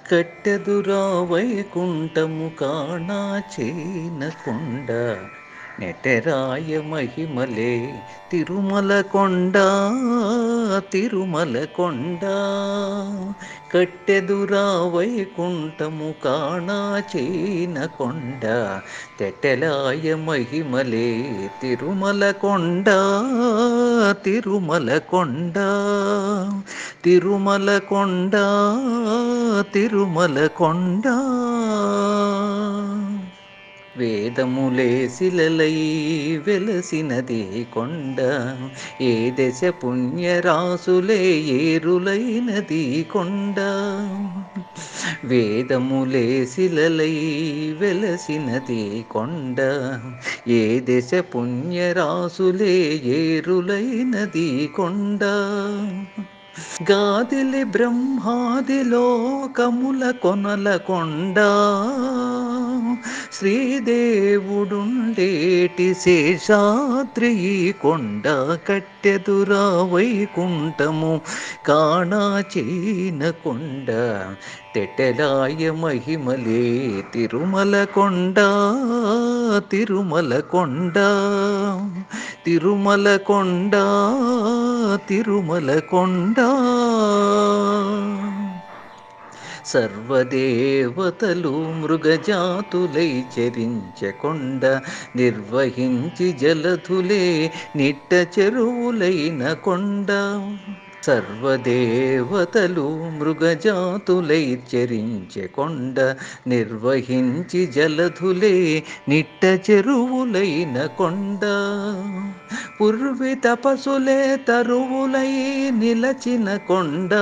కట్టెదురా వైకుంఠము కాణా చేనకొండ నెటరాయ మహిమలే తిరుమల కొండ తిరుమల కొండ కట్టెదురా వైకుంఠము కాణా చేనకొండ తెటలాయ మహిమలే తిరుమల కొండ తిరుమల కొండ తిరుమల కొండ తిరుమల కొండ వేదములే శిలలై వెలసినది కొండ ఏ దశ పుణ్యరాసులే ఏరులైనది కొండ వేదములే శిలలై వెలసినది కొండ ఏ దశ పుణ్యరాసులే ఏరులైనది కొండ గాదిలి బ్రహ్మాది లోకముల కొనల కొండ శ్రీదేవుడుండేటి శేషాద్రి కొండ కట్టెదురా వైకుంఠము కాణా చీన కొండ తెటలాయ మహిమలే తిరుమల కొండ తిరుమల కొండ తిరుమల కొండ తిరుమల కొండ సర్వదేవతలు మృగజాతులై చరించకొండ నిర్వహించి జలధులే నిట్ట చెరువులైన కొండ సర్వదేవతలు మృగజాతులై చరించెకొండ నిర్వహించి జలధులే నిట్ట చెరువులైన కొండ పూర్వి తపసులే తరువులై నిలచిన కొండ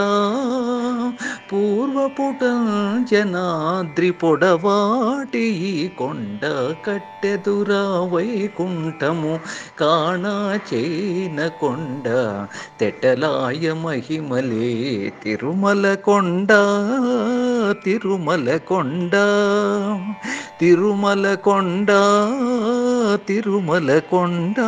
పూర్వపుట జనాద్రి పొడవాటి ఈ కొండ కట్టెదురా వైకుంఠము కాణా చేన కొండ తెటలాయ మహిమలే తిరుమల కొండ తిరుమల కొండ తిరుమల కొండ తిరుమల కొండ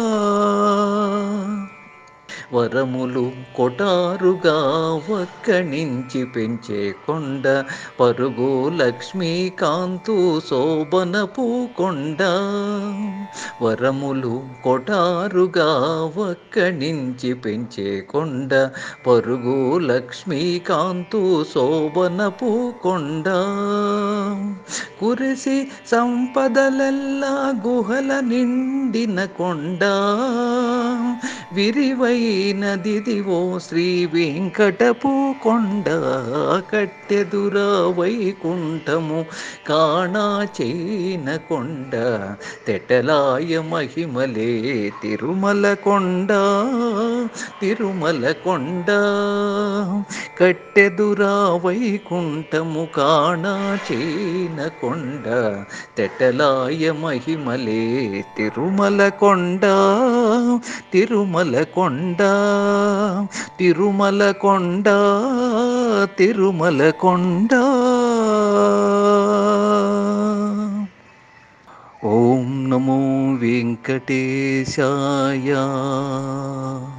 వరములు కొటారుగా ఒక్కణించి పెంచే కొండ పరుగు లక్ష్మీకాంతు శోభనపు కొండ వరములు కొటారుగా ఒక్కణించి పెంచే కొండ పరుగు లక్ష్మీకాంతు శోభనపు కొండ కురిసి సంపదలెల్లా గుహల నిండిన కొండ విరివైనదిదివో శ్రీ వెంకటపు కొండ కట్టెదురా వైకుంఠము కాణా చేన కొండ తెటలాయ మహిమలే తిరుమల కొండ తిరుమల కొండ కట్టెదురా వైకుంఠము కాణా చేన కొండ తెటలాయ మహిమలే తిరుమల కొండ తిరుమల కొండ తిరుమల కొండ తిరుమల కొండ ఓం నమో వెంకటేశాయ